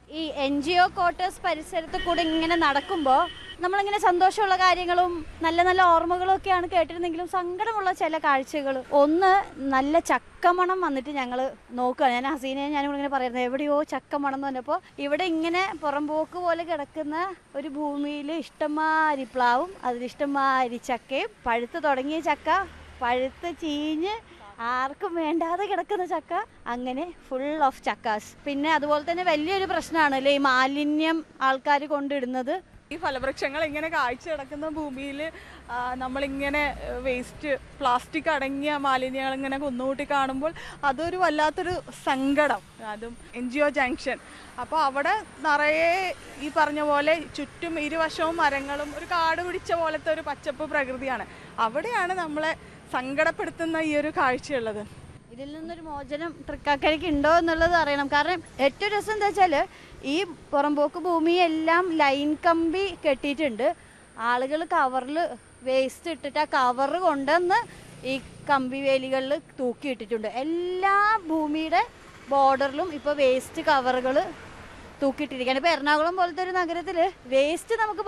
ഈ N G O quarters പരിസരത്ത് കൂടെ ഇങ്ങനെ നടക്കുമ്പോൾ നമ്മളിങ്ങനെ സന്തോഷമുള്ള കാര്യങ്ങളും നല്ല നല്ല ഓർമ്മകളും ഒക്കെയാണ് കേട്ടിരുന്നെങ്കിലും സങ്കടമുള്ള ചില കാഴ്ചകൾ ഒന്ന് നല്ല ചക്കമണം വന്നിട്ട് ഞങ്ങൾ നോക്കുകയാണ് ഞാൻ ഹസീനെ ഞാനിവിടെ ഇങ്ങനെ പറയുന്നത് എവിടെയോ ചക്കമണം എന്ന് പറഞ്ഞപ്പോൾ ഇവിടെ ഇങ്ങനെ പുറംപോക്ക് പോലെ കിടക്കുന്ന ഒരു ഭൂമിയിൽ ഇഷ്ടംമാതിരി പ്ലാവും അതിലിഷ്ടംമാതിരി ചക്കയും പഴുത്ത് തുടങ്ങിയ ചക്ക പഴുത്ത് ചീഞ്ഞ് ആർക്കും വേണ്ടാതെ കിടക്കുന്ന ചക്ക അങ്ങനെ ഫുൾ ഓഫ് ചക്കാസ് പിന്നെ അതുപോലെ തന്നെ വലിയൊരു പ്രശ്നമാണ് അല്ലേ ഈ മാലിന്യം ആൾക്കാർ കൊണ്ടിടുന്നത് ഈ ഫലവൃക്ഷങ്ങൾ ഇങ്ങനെ കാഴ്ച കിടക്കുന്ന ഭൂമിയിൽ നമ്മളിങ്ങനെ വേസ്റ്റ് പ്ലാസ്റ്റിക് അടങ്ങിയ മാലിന്യങ്ങൾ ഇങ്ങനെ കുന്നുകൂട്ടി കാണുമ്പോൾ അതൊരു വല്ലാത്തൊരു സങ്കടം അതും എൻ ജി ഒ ജംഗ്ഷൻ അപ്പോൾ അവിടെ നിറയെ ഈ പറഞ്ഞ പോലെ ചുറ്റും ഇരുവശവും മരങ്ങളും ഒരു കാട് പിടിച്ച പോലത്തെ ഒരു പച്ചപ്പ് പ്രകൃതിയാണ് അവിടെയാണ് നമ്മളെ സങ്കടപ്പെടുത്തുന്ന ഈ ഒരു കാഴ്ചയുള്ളത് ഇതിൽ നിന്നൊരു മോചനം തൃക്കാക്കരയ്ക്ക് ഉണ്ടോ എന്നുള്ളത് അറിയണം കാരണം ഏറ്റവും രസം എന്താ വെച്ചാൽ ഈ പുറമ്പോക്ക് ഭൂമിയെല്ലാം ലൈൻ കമ്പി കെട്ടിയിട്ടുണ്ട് ആളുകൾ കവറിൽ വേസ്റ്റ് ഇട്ടിട്ട് ആ കവർ കൊണ്ടുവന്ന് ഈ കമ്പി വേലികളിൽ തൂക്കിയിട്ടിട്ടുണ്ട് എല്ലാ ഭൂമിയുടെ ബോർഡറിലും ഇപ്പോൾ വേസ്റ്റ് കവറുകൾ തൂക്കിയിട്ടിരിക്കുകയാണ് ഇപ്പോൾ എറണാകുളം പോലത്തെ ഒരു നഗരത്തിൽ വേസ്റ്റ് നമുക്ക്